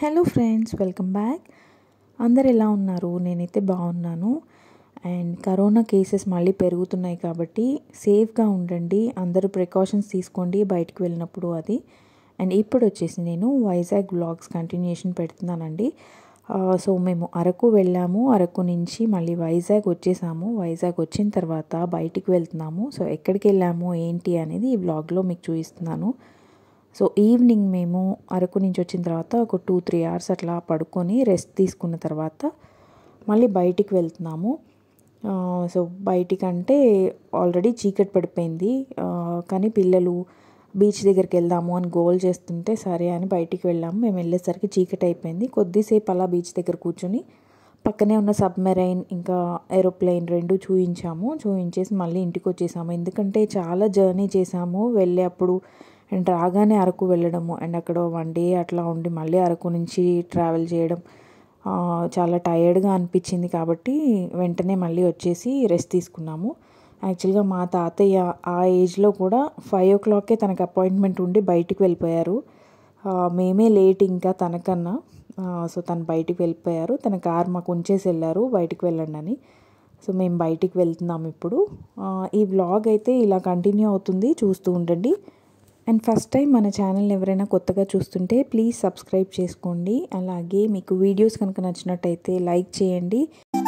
hello friends welcome back అందరు ఎలా ఉన్నారు నేనైతే బాగున్నాను అండ్ కరోనా కేసెస్ మళ్ళీ పెరుగుతున్నాయి కాబట్టి సేఫ్గా ఉండండి అందరూ ప్రికాషన్స్ తీసుకోండి బయటికి వెళ్ళినప్పుడు అది అండ్ ఇప్పుడు వచ్చేసి నేను వైజాగ్ వ్లాగ్స్ కంటిన్యూషన్ పెడుతున్నానండి సో మేము అరకు వెళ్ళాము అరకు నుంచి మళ్ళీ వైజాగ్ వచ్చేసాము వైజాగ్ వచ్చిన తర్వాత బయటికి వెళ్తున్నాము సో ఎక్కడికి వెళ్ళాము ఏంటి అనేది ఈ వ్లాగ్లో మీకు చూపిస్తున్నాను సో ఈవినింగ్ మేము అరకు నుంచి వచ్చిన తర్వాత ఒక టూ త్రీ అవర్స్ అట్లా పడుకొని రెస్ట్ తీసుకున్న తర్వాత మళ్ళీ బయటికి వెళ్తున్నాము సో బయటికంటే ఆల్రెడీ చీకటి పడిపోయింది కానీ పిల్లలు బీచ్ దగ్గరికి వెళ్దాము అని గోల్ చేస్తుంటే సరే అని బయటికి వెళ్ళాము మేము వెళ్ళేసరికి చీకటి అయిపోయింది కొద్దిసేపు అలా బీచ్ దగ్గర కూర్చొని పక్కనే ఉన్న సబ్మెరైన్ ఇంకా ఏరోప్లేన్ రెండు చూయించాము చూయించేసి మళ్ళీ ఇంటికి వచ్చేసాము ఎందుకంటే చాలా జర్నీ చేసాము వెళ్ళే అప్పుడు అండ్ రాగానే అరకు వెళ్ళడము అండ్ అక్కడ వన్ డే అట్లా ఉండి మళ్ళీ అరకు నుంచి ట్రావెల్ చేయడం చాలా టయర్డ్గా అనిపించింది కాబట్టి వెంటనే మళ్ళీ వచ్చేసి రెస్ట్ తీసుకున్నాము యాక్చువల్గా మా తాతయ్య ఆ ఏజ్లో కూడా ఫైవ్ ఓ క్లాక్కే తనకు అపాయింట్మెంట్ ఉండి బయటికి వెళ్ళిపోయారు మేమే లేట్ ఇంకా తనకన్నా సో తను బయటికి వెళ్ళిపోయారు తన కార్ మాకు ఉంచేసి వెళ్ళారు బయటికి వెళ్ళండి అని సో మేము బయటికి వెళ్తున్నాం ఇప్పుడు ఈ వ్లాగ్ అయితే ఇలా కంటిన్యూ అవుతుంది చూస్తూ ఉండండి అండ్ ఫస్ట్ టైం మన ఛానల్ ఎవరైనా కొత్తగా చూస్తుంటే ప్లీజ్ సబ్స్క్రైబ్ చేసుకోండి అలాగే మీకు వీడియోస్ కనుక నచ్చినట్టయితే లైక్ చేయండి